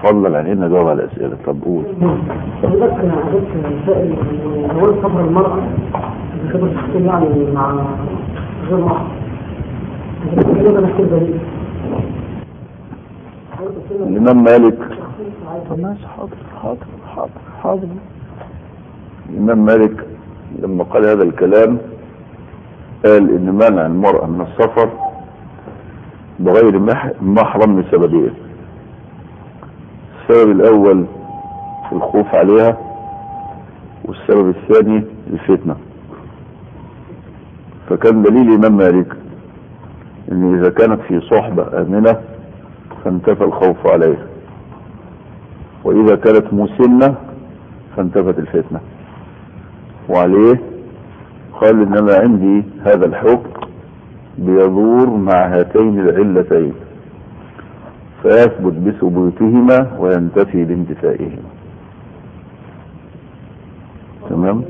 اتفضل علينا جاوب على الاسئله طب قول حضرتك حضرتك سائل هو سفر المرأة بخبرة الشخصية يعني مع غير محرم كده انا كده دليل الامام مالك طب ماشي حاضر حاضر حاضر حاضر الامام مالك لما قال هذا الكلام قال ان منع المرأة من السفر بغير مح- محرم لسببين السبب الاول الخوف عليها والسبب الثاني الفتنة فكان دليل الامام مالك ان اذا كانت في صحبة امنة فانتفى الخوف عليها واذا كانت مسنة فانتفت الفتنة وعليه قال ان انا عندي هذا الحكم بيدور مع هاتين العلتين فيثبت بثبوتهما وينتفي بانتفائهما تمام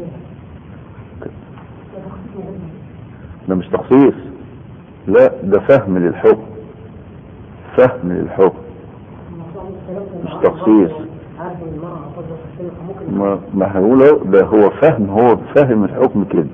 ده مش تخصيص لا ده فهم للحكم فهم للحكم مش تخصيص عارف ان المرأة فضل الشخصية فممكن ما ما هقوله ده هو فهم هو فاهم الحكم كده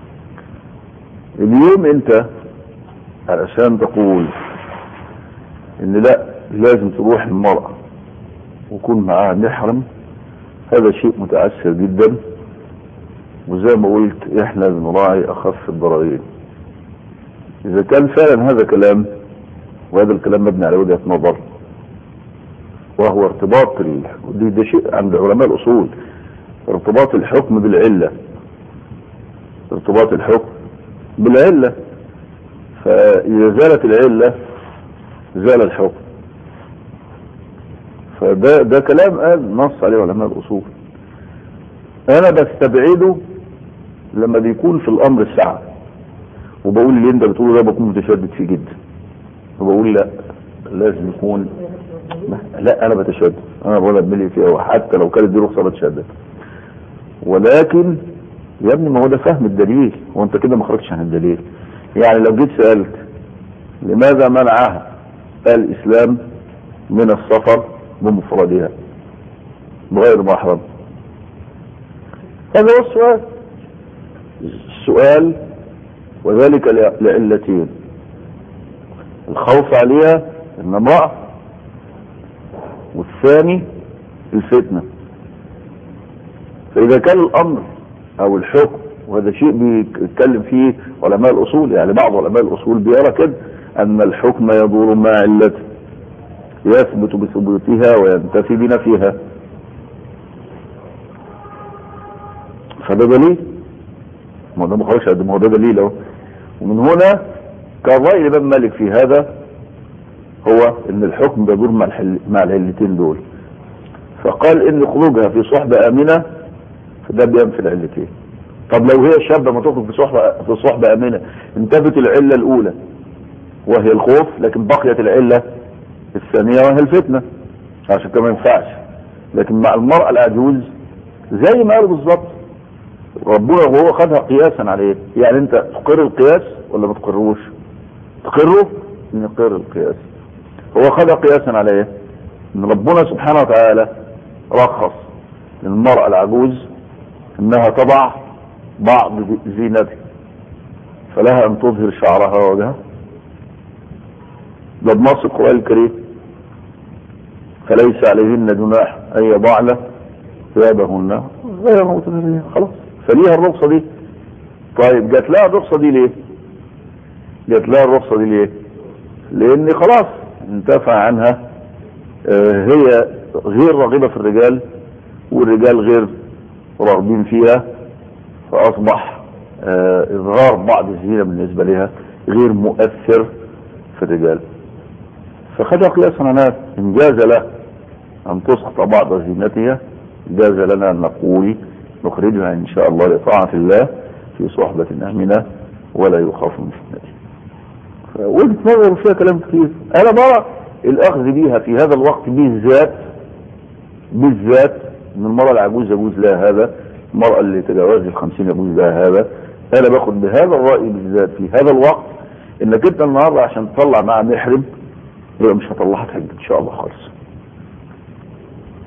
اليوم انت علشان تقول ان لا لازم تروح المرأة ويكون معاها محرم هذا شيء متعسر جدا وزي ما قلت احنا بنراعي اخف الضررين اذا كان فعلا هذا كلام وهذا الكلام مبني على وجهة نظر وهو ارتباط ال... دي ده شيء عند علماء الاصول ارتباط الحكم بالعلة ارتباط الحكم بالعلة فإذا زالت العلة زال الحكم فده ده كلام قال نص عليه علماء الأصول أنا بستبعده لما بيكون في الأمر السعة وبقول اللي أنت بتقوله ده بكون متشدد فيه جدا وبقول لا لازم يكون لا أنا بتشدد أنا بقول أبملي فيها وحتى لو كانت دي رخصة بتشدد ولكن يا ابني ما هو ده فهم الدليل هو انت كده ما خرجتش عن الدليل يعني لو جيت سألت لماذا منعها الإسلام من السفر بمفردها بغير محرم هذا هو السؤال السؤال وذلك لعلتين الخوف عليها ان امرأة والثاني الفتنة فإذا كان الأمر أو الحكم وهذا شيء بيتكلم فيه علماء الأصول يعني بعض علماء الأصول بيرى كده أن الحكم يدور مع علته يثبت بثبوتها وينتفي بنفيها فده دليل ما هو ده ما خرجش قد ما هو ده دليل اهو ومن هنا كان رأي الإمام مالك في هذا هو ان الحكم بيدور مع الحل مع العلتين دول فقال ان خروجها في صحبة امنة فده بينفي العلتين طب لو هي شابة ما تخرج في صحبة في صحبة امنة انتفت العلة الاولى وهي الخوف لكن بقيت العلة الثانية وهي الفتنة عشان كده ما ينفعش لكن مع المرأة العجوز زي ما قالوا بالظبط ربنا وهو خدها قياسا عليه يعني انت تقر القياس ولا ما تقروش تقره نقر القياس هو خدها قياسا عليه ان ربنا سبحانه وتعالى رخص للمرأة العجوز انها تضع بعض زينتها فلها ان تظهر شعرها ووجهها ده بنص القرآن الكريم فليس عليهن جناح ان يضعن ثيابهن غير متبرجين خلاص فليها الرخصة دي طيب جات لها الرخصة دي ليه جات لها الرخصة دي ليه لان خلاص انتفع عنها آه هي غير راغبة في الرجال والرجال غير راغبين فيها فاصبح آه اظهار بعض الزينة بالنسبة لها غير مؤثر في الرجال فخدها قياسا عنها ان جاز له ان تسقط بعض زينتها جاز لنا ان نقول نخرجها ان شاء الله لطاعة الله في صحبة امنة ولا يخاف من فتنته وجهة نظر فيها كلام كتير انا برى الاخذ بيها في هذا الوقت بالذات بالذات ان المرأة العجوز يجوز لها هذا المرأة اللي تجاوز الخمسين يجوز لها هذا انا باخد بهذا الرأي بالذات في هذا الوقت انك انت النهاردة عشان تطلع مع محرم يبقى مش هطلعها تحج ان شاء الله خالص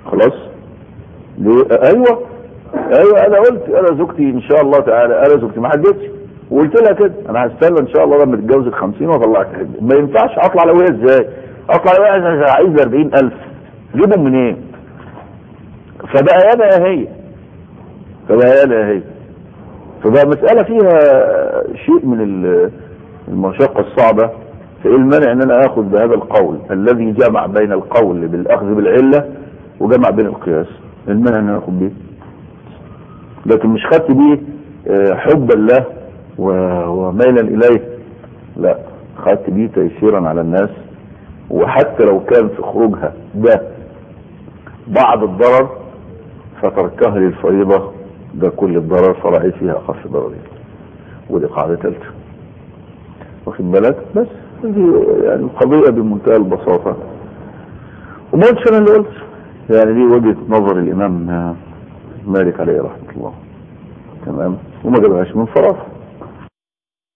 خلاص ليه ايوه ايوه انا قلت انا زوجتي ان شاء الله تعالى انا زوجتي ما حددتش وقلت لها كده انا هستنى ان شاء الله لما تتجوز ال 50 واطلعك حج ما ينفعش اطلع لو هي ازاي اطلع لو هي عايز 40000 جيبهم منين فبقى انا هي فبقى انا هي فبقى مسألة فيها شيء من ال- المشقة الصعبة فايه المانع ان انا اخذ بهذا القول الذي جمع بين القول بالاخذ بالعلة وجمع بين القياس إيه المانع ان انا اخذ بيه لكن مش خدت بيه آه، حبا له و- وميلا اليه لا خدت بيه تيسيرا على الناس وحتى لو كان في خروجها ده بعض الضرر فتركها للفريضة ده كل الضرر فرأي فيها أخف ضررين ودي قاعدة ثالثة واخد بالك بس دي يعني القضية بمنتهى البساطة وما قلتش أنا اللي قلت يعني دي وجهة نظر الإمام مالك عليه رحمة الله تمام وما جابهاش من فراغ